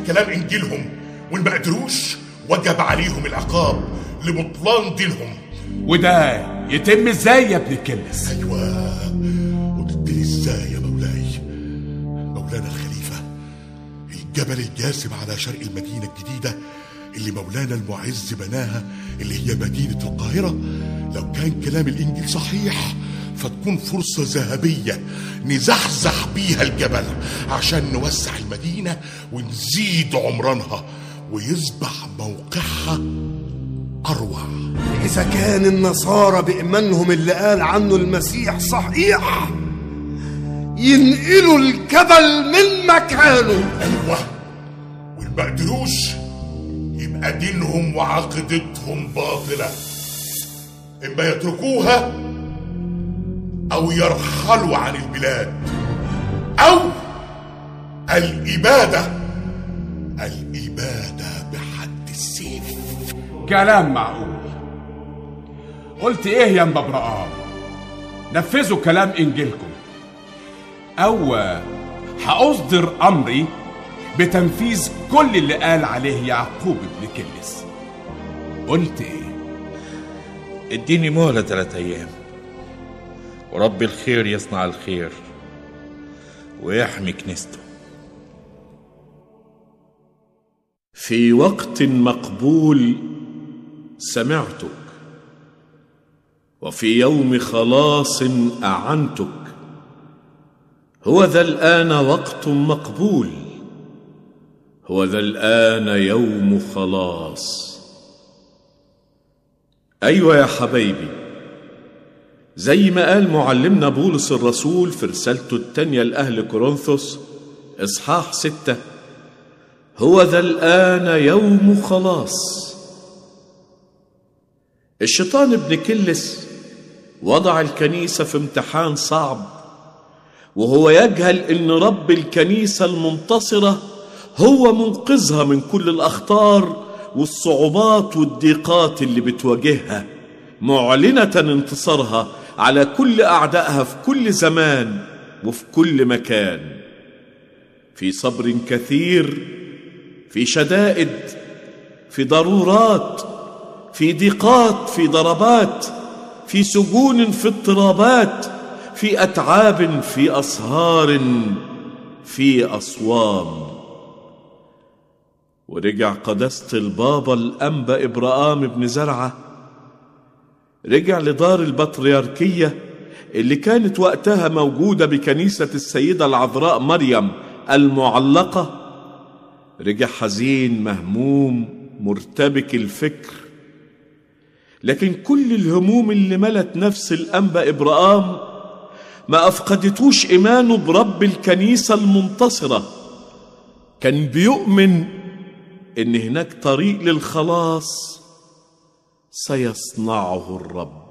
كلام انجيلهم وان ما قدروش وجب عليهم العقاب لبطلان دينهم وده يتم ازاي يا ابن كلس ايوه وتدري ازاي يا مولاي مولانا الخليفه الجبل الجاسم على شرق المدينه الجديده اللي مولانا المعز بناها اللي هي مدينه القاهره لو كان كلام الانجيل صحيح فتكون فرصة ذهبية نزحزح بيها الجبل عشان نوسع المدينة ونزيد عمرانها ويصبح موقعها أروع إذا كان النصارى بإيمانهم اللي قال عنه المسيح صحيح ينقلوا الجبل من مكانه أيوة وإن ما قدروش يبقى دينهم وعقيدتهم باطلة إما يتركوها أو يرحلوا عن البلاد أو الإبادة الإبادة بحد السيف كلام معقول قلت ايه يا مبرقام نفذوا كلام انجيلكم او هاصدر امري بتنفيذ كل اللي قال عليه يعقوب ابن كلس قلت ايه اديني مهلة ثلاث أيام ورب الخير يصنع الخير ويحمي كنيسته في وقت مقبول سمعتك وفي يوم خلاص اعنتك هو ذا الان وقت مقبول هو ذا الان يوم خلاص ايوه يا حبايبي زي ما قال معلمنا بولس الرسول في رسالته التانية لأهل كورنثوس إصحاح ستة هو ذا الآن يوم خلاص الشيطان ابن كلس وضع الكنيسة في امتحان صعب وهو يجهل ان رب الكنيسة المنتصرة هو منقذها من كل الأخطار والصعوبات والضيقات اللي بتواجهها معلنة انتصارها على كل أعدائها في كل زمان وفي كل مكان في صبر كثير في شدائد في ضرورات في ضيقات في ضربات في سجون في اضطرابات في اتعاب في اسهار في اصوام ورجع قداسه البابا الانبا ابراهام بن زرعه رجع لدار البطريركيه اللي كانت وقتها موجوده بكنيسه السيده العذراء مريم المعلقه رجع حزين مهموم مرتبك الفكر لكن كل الهموم اللي ملت نفس الأنبا إبراهام ما أفقدتوش إيمانه برب الكنيسة المنتصرة كان بيؤمن إن هناك طريق للخلاص سيصنعه الرب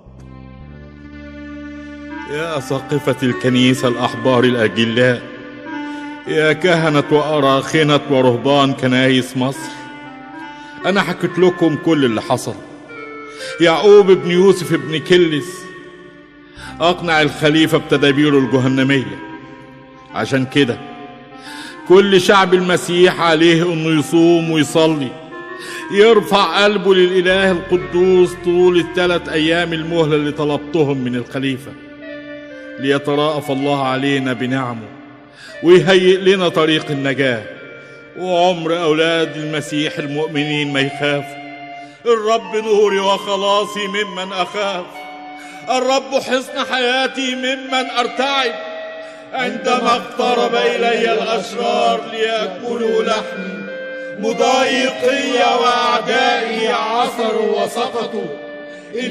يا أساقفة الكنيسة الأحبار الأجلاء يا كهنة وأراخنة ورهبان كنايس مصر أنا حكيت لكم كل اللي حصل يعقوب ابن يوسف ابن كلس أقنع الخليفة بتدابيره الجهنمية عشان كده كل شعب المسيح عليه انه يصوم ويصلي يرفع قلبه للإله القدوس طول الثلاث أيام المهلة اللي طلبتهم من الخليفة ليتراءف الله علينا بنعمه ويهيئ لنا طريق النجاة وعمر أولاد المسيح المؤمنين ما يخافوا الرب نوري وخلاصي ممن أخاف الرب حصن حياتي ممن أرتعب عندما اقترب إلي الأشرار ليأكلوا لحمي مضايقي وأعدائي عثروا وسقطوا